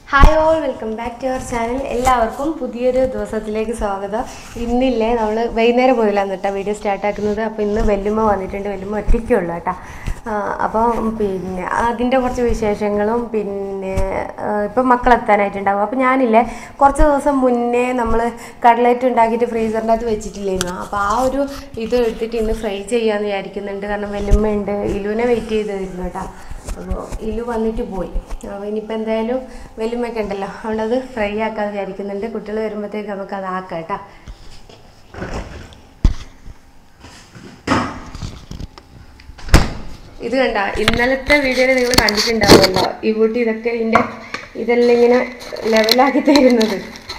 Hi all welcome back to our channel എല്ലാവർക്കും പുതിയൊരു ദിവസത്തിലേക്ക് സ്വാഗതം ഇന്നില്ലേ നമ്മൾ വൈകുന്നേരം മുതലാണ് കേട്ടോ വീഡിയോ സ്റ്റാർട്ട് ആക്കുന്നത് അപ്പോൾ ഇന്ന് വെല്ലുമ്മ വന്നിട്ടുണ്ട് വെല്ലുമ്മ ഒറ്റയ്ക്കേ ഉള്ളൂ കേട്ടോ അപ്പം പിന്നെ അതിൻ്റെ കുറച്ച് വിശേഷങ്ങളും പിന്നെ ഇപ്പം മക്കളെത്താനായിട്ടുണ്ടാവും അപ്പോൾ ഞാനില്ലേ കുറച്ച് ദിവസം മുന്നേ നമ്മൾ കട്ട്ലറ്റ് ഉണ്ടാക്കിയിട്ട് ഫ്രീസറിൻ്റെ അകത്ത് വെച്ചിട്ടില്ലായിരുന്നു അപ്പോൾ ആ ഒരു ഇത് എടുത്തിട്ട് ഇന്ന് ഫ്രൈ ചെയ്യാമെന്ന് വിചാരിക്കുന്നുണ്ട് കാരണം വെല്ലുമ്മ ഉണ്ട് ഇലുവിനെ വെയിറ്റ് ചെയ്തിരുന്നു കേട്ടോ അപ്പോൾ ഇലു വന്നിട്ട് പോയി അപ്പോൾ ഇനിയിപ്പോൾ എന്തായാലും വെല്ലുമ്മയൊക്കെ ഉണ്ടല്ലോ അതുകൊണ്ട് അത് ഫ്രൈ ആക്കാൻ വിചാരിക്കുന്നുണ്ട് കുട്ടികൾ വരുമ്പോഴത്തേക്ക് നമുക്ക് അത് ആക്കാം കേട്ടോ ഇത് കണ്ട ഇന്നലത്തെ വീഡിയോയിൽ നിങ്ങൾ കണ്ടിട്ടുണ്ടാവുമല്ലോ ഈ കുട്ടി ഇതൊക്കെ ഇതിൻ്റെ ഇതെല്ലാം ഇങ്ങനെ ലെവലാക്കി തരുന്നത്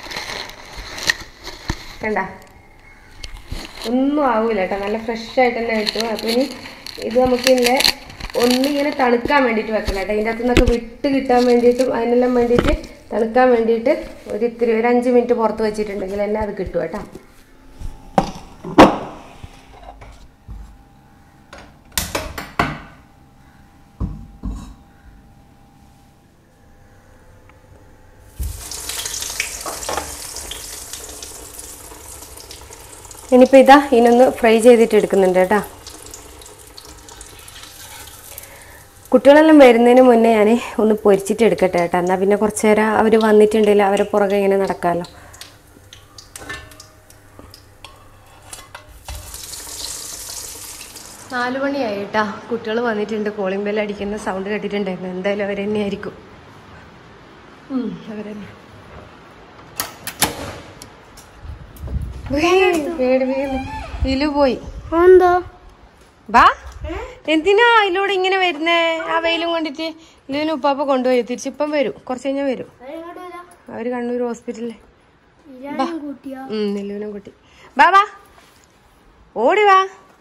കണ്ട ഒന്നും ആവൂല കേട്ടോ നല്ല ഫ്രഷ് ആയിട്ട് തന്നെ കിട്ടും അപ്പോൾ ഇനി ഇത് നമുക്ക് ഇങ്ങനെ ഒന്നിങ്ങനെ തണുക്കാൻ വേണ്ടിയിട്ട് വെക്കണം കേട്ടോ ഇതിൻ്റെ അകത്തു നിന്നൊക്കെ വിട്ട് കിട്ടാൻ വേണ്ടിയിട്ടും അതിനെല്ലാം വേണ്ടിയിട്ട് തണുക്കാൻ വേണ്ടിയിട്ട് ഒരു ഇത്തിരി ഒരു അഞ്ച് മിനിറ്റ് പുറത്ത് വെച്ചിട്ടുണ്ടെങ്കിൽ തന്നെ അത് കിട്ടും കേട്ടോ ഇനിയിപ്പോൾ ഇതാ ഇതിനൊന്ന് ഫ്രൈ ചെയ്തിട്ട് എടുക്കുന്നുണ്ട് കേട്ടോ കുട്ടികളെല്ലാം വരുന്നതിന് മുന്നേ ഞാൻ ഒന്ന് പൊരിച്ചിട്ട് എടുക്കട്ടെ കേട്ടോ എന്നാൽ പിന്നെ കുറച്ച് നേരം അവർ വന്നിട്ടുണ്ടെങ്കിൽ അവരെ പുറകെ ഇങ്ങനെ നടക്കാമല്ലോ നാല് മണിയായി കേട്ടാ കുട്ടികൾ വന്നിട്ടുണ്ട് കോളിംഗ് ബെൽ അടിക്കുന്ന സൗണ്ട് കേട്ടിട്ടുണ്ടായിരുന്നു എന്തായാലും അവർ തന്നെ ആയിരിക്കും അവരെന്നെ പേടി പേടി ഇലു പോയി എന്തോ ബാ എന്തിനാ അതിലൂടെ ഇങ്ങനെ വരുന്നേ ആ വെയിലും കൊണ്ടിട്ട് ഇല്ലിന് ഉപ്പാപ്പ കൊണ്ടുപോയി തിരിച്ചിപ്പം വരും കുറച്ച് കഴിഞ്ഞാൽ വരും അവര് കണ്ണൂർ ഹോസ്പിറ്റലിൽ കൂട്ടിയോ ഉം നെല്ലുവിനും കുട്ടി ബാ വാ ഓടി വാ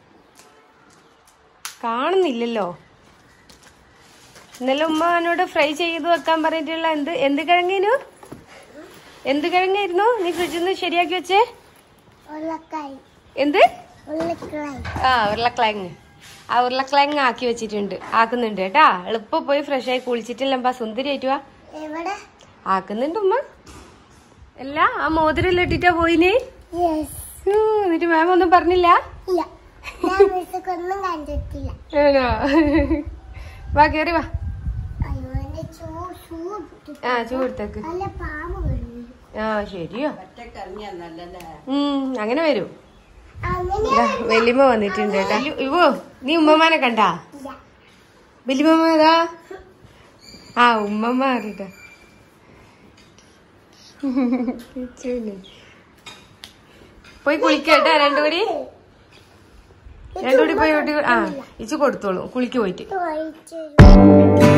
കാണുന്നില്ലല്ലോ ഇന്നലെ ഉമ്മ എന്നോട് ഫ്രൈ ചെയ്ത് വെക്കാൻ പറഞ്ഞിട്ടുള്ള എന്ത് എന്ത് കിഴങ്ങിനു എന്ത് കിഴങ്ങായിരുന്നു നീ ഫ്രിഡ്ജിൽ നിന്ന് ശരിയാക്കി വെച്ചേ ഉരുളക്കായി എന്ത് ഉരുളക്കായി ആ ഉരുളക്കിഴങ്ങ് ആ ഉരുളക്കിഴങ്ങ് ആക്കി വെച്ചിട്ടുണ്ട് ആക്കുന്നുണ്ട് കേട്ടാ എളുപ്പം പോയി ഫ്രഷ് ആയി കുളിച്ചിട്ടില്ലമ്പാ സുന്ദരി ആയിട്ട് വാ എവിടെ ആക്കുന്നുണ്ട് ഉമ്മ അല്ല ആ മോതിരം ഇട്ടിട്ടാ പോയിന് യെസ് ഹൂ, എന്നിട്ട് മാം ഒന്നും പറഞ്ഞില്ല ഇല്ല ഞാൻ വിശക്കൊന്നും കണ്ടിട്ടില്ല ആണോ വാ കേറി വാ അയ്യോ എന്റെ ചൂ ചൂട് ആ ചൂടുത്തേക്ക് നല്ല പാമ്പ് വരുന്നു ആ ശരിയോ ഉം അങ്ങനെ വരും അങ്ങനെ ഇതാ, വല്യമ്മ വന്നിട്ടുണ്ട് കേട്ടാ ഇവോ നീ ഉമ്മമാനെ കണ്ടാ ഇല്ല വല്യമ്മ ഏതാ ആ ഉമ്മമ്മ അറിയിട്ടാ പോയി കുളിക്കട്ടാ രണ്ടുകൂടി രണ്ടുകൂടി പോയി വീട്ടിൽ ആ ഇച്ചു കൊടുത്തോളൂ കുളിക്ക് പോയിട്ട് ഇത് ഒഴിച്ച്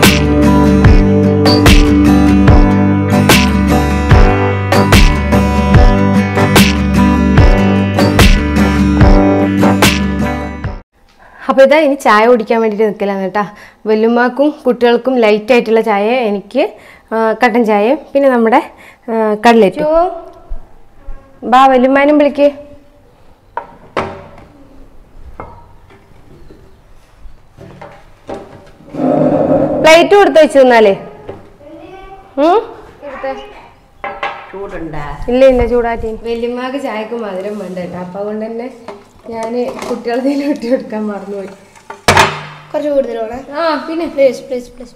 അപ്പോൾ ഇതാ ഇനി ചായ കുടിക്കാൻ വേണ്ടിയിട്ട് നിൽക്കലാണ് കേട്ടാ വല്ലുമ്മാക്കും കുട്ടികൾക്കും ലൈറ്റ് ആയിട്ടുള്ള ചായ എനിക്ക് ആ, കട്ടൻ ചായയും പിന്നെ നമ്മുടെ കട്ലറ്റ് ബാ വല്ലുമ്മാനും വിളിക്ക് പ്ലേറ്റ് കൊടുത്ത് വെച്ച് തന്നാലേ ഉം? ഇല്ല ഇല്ല ചൂടാറ്റി വല്യമ്മക്ക് ചായക്ക് മധുരം വേണ്ട കേട്ടോ അപ്പൊ അതുകൊണ്ട് തന്നെ ഞാൻ കുട്ടികളുടെ വിട്ടു കൊടുക്കാൻ മറന്നുപോയി കുറച്ച് കൂടുതലാണ് ആ പിന്നെ പ്ലീസ് പ്ലീസ് പ്ലീസ്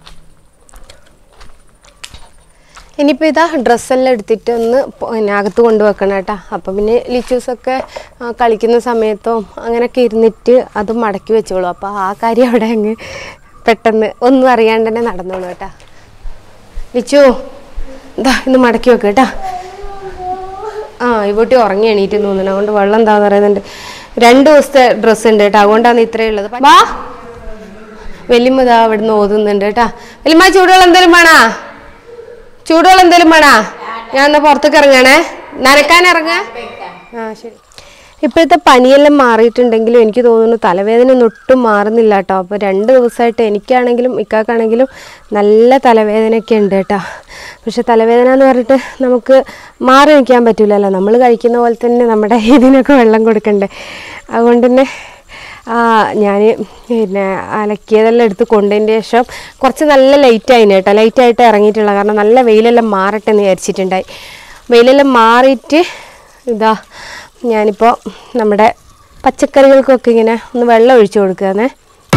ഇനിയിപ്പോൾ ഇതാ ഡ്രസ്സെല്ലാം എടുത്തിട്ട് ഒന്ന് പൊ- പിന്നെ അകത്ത് കൊണ്ടുവെക്കണം കേട്ടോ അപ്പം പിന്നെ ലിച്ചൂസൊക്കെ ആ, കളിക്കുന്ന സമയത്തും അങ്ങനെയൊക്കെ ഇരുന്നിട്ട് അത് മടക്കി വെച്ചോളൂ അപ്പോൾ ആ കാര്യം അവിടെ അങ്ങ് പെട്ടെന്ന് ഒന്നും അറിയാണ്ട് തന്നെ നടന്നോളൂ കേട്ടോ ലിച്ചു ഇതാ ഇന്ന് മടക്കി വെക്ക് കേട്ടോ ആ ഇവട്ടി ഉറങ്ങി എണീറ്റ് തോന്നുന്നു അതുകൊണ്ട് വെള്ളം എന്താന്ന് പറയുന്നുണ്ട് രണ്ട് ദിവസത്തെ ഡ്രസ്സ് ഉണ്ട് കേട്ടോ അതുകൊണ്ടാണ് ഇത്രയും ഉള്ളത് വാ വലിയമ്മ ഇതാ ഇവിടുന്ന് ഓതുന്നുണ്ട് കേട്ടാ വലിയമ്മ ചൂടുവെള്ളം എന്തെങ്കിലും വേണാ ചൂടുവെള്ളം എന്തെങ്കിലും വേണാ ഞാൻ എന്നാ പുറത്തേക്ക് ഇറങ്ങണേ നനക്കാൻ ഇറങ്ങ ആ ശരി ഇപ്പോഴത്തെ പനിയെല്ലാം മാറിയിട്ടുണ്ടെങ്കിലും എനിക്ക് തോന്നുന്നു തലവേദന ഒന്നും ഒട്ടും മാറുന്നില്ല കേട്ടോ അപ്പോൾ രണ്ട് ദിവസമായിട്ട് എനിക്കാണെങ്കിലും ഇക്കാക്കാണെങ്കിലും നല്ല തലവേദനയൊക്കെ ഉണ്ട് കേട്ടോ പക്ഷെ തലവേദന എന്ന് പറഞ്ഞിട്ട് നമുക്ക് മാറി നിൽക്കാൻ പറ്റില്ലല്ലോ നമ്മൾ കഴിക്കുന്ന പോലെ തന്നെ നമ്മുടെ ഇതിനൊക്കെ വെള്ളം കൊടുക്കണ്ടേ അതുകൊണ്ട് തന്നെ ഞാൻ പിന്നെ അലക്കിയതെല്ലാം എടുത്ത് കൊണ്ടതിന് ശേഷം കുറച്ച് നല്ല ലൈറ്റായിന് കേട്ടോ ലൈറ്റായിട്ട് ഇറങ്ങിയിട്ടുള്ള കാരണം നല്ല വെയിലെല്ലാം മാറട്ടെ എന്ന് വിചാരിച്ചിട്ടുണ്ടായി വെയിലെല്ലാം മാറിയിട്ട് ഇതാ ഞാനിപ്പോൾ നമ്മുടെ പച്ചക്കറികൾക്കൊക്കെ ഇങ്ങനെ ഒന്ന് വെള്ളം ഒഴിച്ചു കൊടുക്കുകയാണേ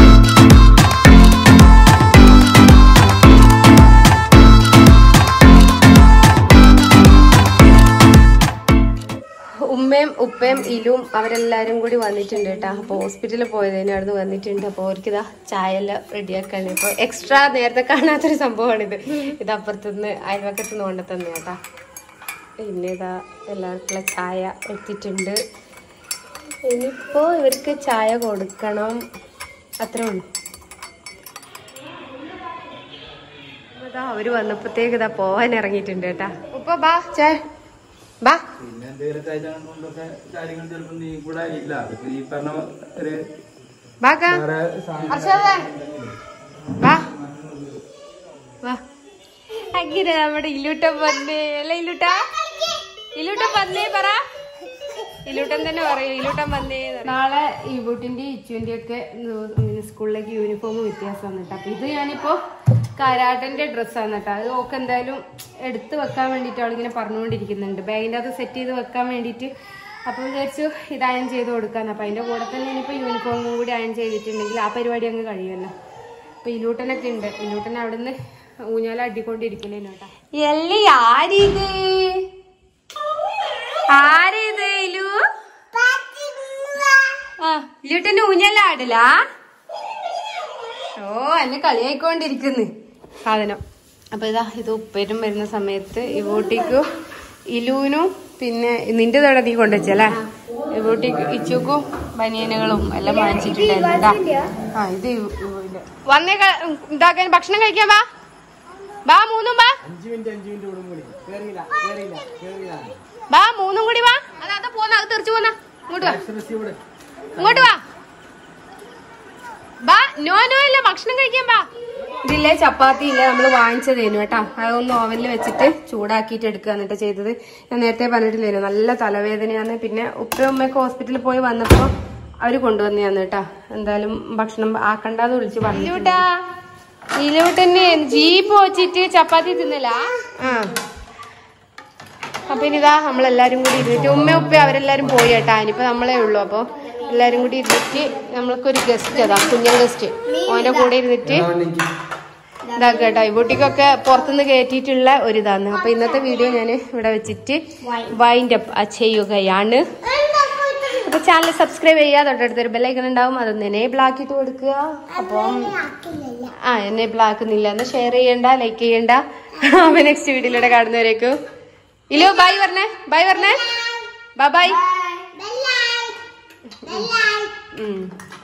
ഉമ്മയും ഉപ്പയും ഇലും അവരെല്ലാരും കൂടി വന്നിട്ടുണ്ട് കേട്ടോ അപ്പോൾ ഹോസ്പിറ്റലിൽ പോയതിന് അവിടുന്ന് വന്നിട്ടുണ്ട് അപ്പോൾ അവർക്കിതാ ചായ എല്ലാം റെഡിയാക്കാണ് ഇപ്പോൾ എക്സ്ട്രാ നേരത്തെ കാണാത്തൊരു സംഭവമാണിത് ഇത് അപ്പുറത്തുനിന്ന് അയൽവക്കത്തുനിന്ന് കൊണ്ടു തന്നെ കേട്ടോ പിന്നെ ഇതാ എല്ലാവർക്കുള്ള ചായ എത്തിയിട്ടുണ്ട് ഇനിയിപ്പോൾ ഇവർക്ക് ചായ കൊടുക്കണം അത്രേ ഉള്ളൂ ഇതാ അവര് വന്നപ്പോഴത്തേക്ക് ഇതാ പോവാൻ ഇറങ്ങിയിട്ടുണ്ട് കേട്ടാ ഉപ്പ ബാ ചേ ബാ പിന്നെ എന്തെങ്കിലുമൊക്കെ ആയിട്ട് കൊണ്ടൊക്കെ കാര്യങ്ങൾ ചിലപ്പോൾ നീ കൂടെ ഇല്ല അതിപ്പോ ഈ പറഞ്ഞ ഒരു ബാക്കാ വേറെ സാധനം അർഷാദേ വാ വാ അങ്ങനെ നമ്മുടെ ഇല്ലൂട്ടൻ വന്നേ അല്ല ഇല്ലൂട്ട ഇല്ലൂട്ടൻ വന്നേ പറ ഇല്ലൂട്ടൻ തന്നെ പറയൂ ഇല്ലൂട്ടൻ വന്നേ നാളെ ഈ ബൂട്ടിന്റെ ഇച്ചുവിന്റെ ഒക്കെ സ്കൂളിലേക്ക് യൂണിഫോം വ്യത്യാസം വന്നിട്ട് അപ്പൊ ഇത് ഞാനിപ്പോ കരാട്ടന്റെ ഡ്രസ്സാണ് കേട്ടോ അത് ഓക്ക് എന്തായാലും എടുത്ത് വെക്കാൻ വേണ്ടിയിട്ട് അവളിങ്ങനെ പറഞ്ഞുകൊണ്ടിരിക്കുന്നുണ്ട് ബാഗിന്റെ അത് സെറ്റ് ചെയ്ത് വെക്കാൻ വേണ്ടിയിട്ട് അപ്പം വിചാരിച്ചു ഇത് അയൺ ചെയ്ത് കൊടുക്കാന്ന് അപ്പം അതിൻ്റെ കൂടെ തന്നെ ഇനിയിപ്പോൾ യൂണിഫോമും കൂടി അയൺ ചെയ്തിട്ടുണ്ടെങ്കിൽ ആ പരിപാടി അങ്ങ് കഴിയുമല്ലോ അപ്പം ഇലൂട്ടനൊക്കെ ഉണ്ട് ഇലൂട്ടൻ അവിടുന്ന് ഊഞ്ഞാല അടിക്കൊണ്ടിരിക്കലേനു കേട്ടാ എല്ലി ആരിത് ആരിത് ഇലു ആ ഇലൂട്ടന്റെ ഊഞ്ഞാല ആടില്ല ഓ എന്നെ കളിയായിക്കൊണ്ടിരിക്കുന്നു സാധനം അപ്പൊ ഇതാ ഇത് ഉപ്പേരും വരുന്ന സമയത്ത് ഇവൂട്ടിക്കും ഇലൂനും പിന്നെ നിന്റെ തോടെ നീ കൊണ്ടുവച്ചല്ലേ ഇവൂട്ടിക്ക് ഇച്ചുക്കും ബനിയനുകളും എല്ലാം വാങ്ങിച്ചിട്ടുണ്ടായിരുന്നു കേട്ടാ. ആ ഇത് ഇവ- ഇവന്റെ. വന്നേ ക- ഇതാക്കാൻ ഭക്ഷണം കഴിക്കാൻ വാ വാ മൂന്നും വാ വാ മൂന്നും കൂടി വാ അതാ അതാ പോന്ന അത് തെറിച്ചു പോന്ന ഇങ്ങോട്ട് വാ ഇങ്ങോട്ട് വാ ബാ നോ നോ ഇല്ല ഭക്ഷണം കഴിക്കാൻ ബാ ഇതില്ലേ ചപ്പാത്തി ഇല്ല നമ്മൾ വാങ്ങിച്ചതേനു കേട്ടാ അതൊന്ന് ഓവനിൽ വെച്ചിട്ട് ചൂടാക്കിയിട്ട് എടുക്കുക എന്നിട്ട് ചെയ്തത് ഞാൻ നേരത്തെ പറഞ്ഞിട്ടില്ലേനു നല്ല തലവേദനയാണ് പിന്നെ ഉപ്പ ഉമ്മയൊക്കെ ഹോസ്പിറ്റലിൽ പോയി വന്നപ്പോ അവര് കൊണ്ടുവന്നെയാന്ന് കേട്ടാ എന്തായാലും ഭക്ഷണം ആക്കണ്ടെന്ന് വിളിച്ച് പറഞ്ഞു ഇതിലോട്ടന്നെ ജീപ്പ് വെച്ചിട്ട് ചപ്പാത്തി തിന്നല ആ അപ്പൊ ഇനിതാ നമ്മളെല്ലാരും കൂടി ഇരുന്നിട്ട് ഉമ്മ ഉപ്പ അവരെല്ലാരും പോയി കേട്ടാ ഇനിയിപ്പോ നമ്മളേ ഉള്ളൂ അപ്പൊ എല്ലാരും കൂടി ഇരുന്നിട്ട് നമ്മൾക്കൊരു ഗസ്റ്റ് അതാ കുഞ്ഞൻ ഗസ്റ്റ് ഓന്റെ കൂടെ ഇരുന്നിട്ട് ഇതാക്കുക കേട്ടോ ഇവൂട്ടിക്കൊക്കെ പുറത്തുനിന്ന് കയറ്റിയിട്ടുള്ള ഒരു ഇതാണ് അപ്പൊ ഇന്നത്തെ വീഡിയോ ഞാൻ ഇവിടെ വെച്ചിട്ട് വൈൻഡ് അപ്പ് ചെയ്യുകയാണ് അപ്പൊ ചാനൽ സബ്സ്ക്രൈബ് ചെയ്യുക തൊട്ടടുത്തൊരു ബെല്ലൈക്കൺ ഉണ്ടാവും അതൊന്ന് എനേബിൾ ആക്കിയിട്ട് കൊടുക്കുക അപ്പം ആ എനേബിൾ ആക്കുന്നില്ല എന്ന് ഷെയർ ചെയ്യണ്ട ലൈക്ക് ചെയ്യണ്ട അപ്പൊ നെക്സ്റ്റ് വീഡിയോയിലൂടെ കാണുന്നവരേക്കും ഇല്ലോ ബൈ പറഞ്ഞേ ബൈ പറഞ്ഞേ bye bye Bye. Bye. Bye. ഉം